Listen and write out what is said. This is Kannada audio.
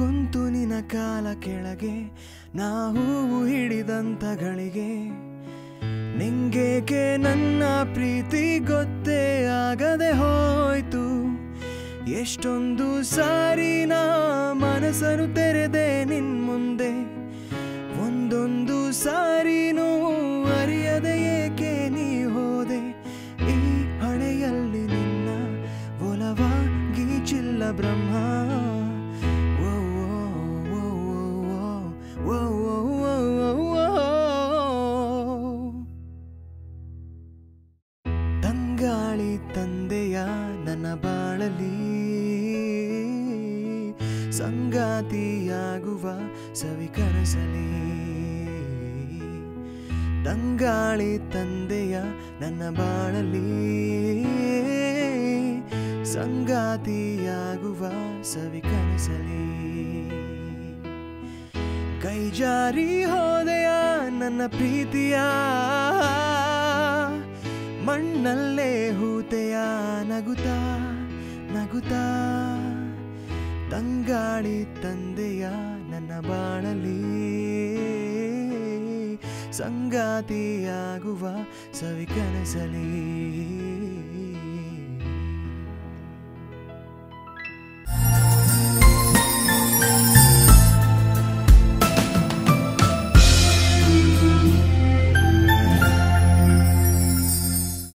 ಕುಂತು ನಿನ ಕಾಲ ಕೆಳಗೆ ನಾ ಹೂವು ಹಿಡಿದಂತ ಗಳಿಗೆ ನಿಂಗೇಕೆ ನನ್ನ ಪ್ರೀತಿ ಗೊತ್ತೇ ಆಗದೆ ಹೋಯ್ತು ಎಷ್ಟೊಂದು ಸಾರಿ ನಾ ಮನಸ್ಸನ್ನು ತೆರೆದೆ ನಿನ್ ಮುಂದೆ ಒಂದೊಂದು ಸಾರಿನೂ ಅರಿಯದೆ ಏಕೆ ನೀ ಹೋದೆ ಈ ಹಣೆಯಲ್ಲಿ ನಿನ್ನ ಒಲವ ಗೀಚಿಲ್ಲ ಬ್ರಹ್ಮ ಓ, ಓ, ಓ, ಓ, ಓ, ಓ, ಓ, ಓ, ಓ. ತಂಗಾಳಿ ತಂದೆಯ ನನ್ನ ಬಾಳಲಿ ಸಂಗಾತಿಯಾಗುವ ಸವಿ ಕನಸಲಿ ತಂಗಾಳಿ ತಂದೆಯ ನನ್ನ ಬಾಳಲಿ ಸಂಗಾತಿಯಾಗುವ ಸವಿ ಕನಸಲಿ ಕೈ ಜಾರಿ ಹೋದೆಯ ನನ್ನ ಪ್ರೀತಿಯ ಮಣ್ಣಲ್ಲೇ ಹೂತೆಯ ನಗುತ್ತಾ ನಗುತ್ತಾ ತಂಗಾಳಿ ತಂದೆಯ ನನ್ನ ಬಾಳಲಿ ಸಂಗಾತಿಯಾಗುವ ಸವಿ ಕನಸಲಿ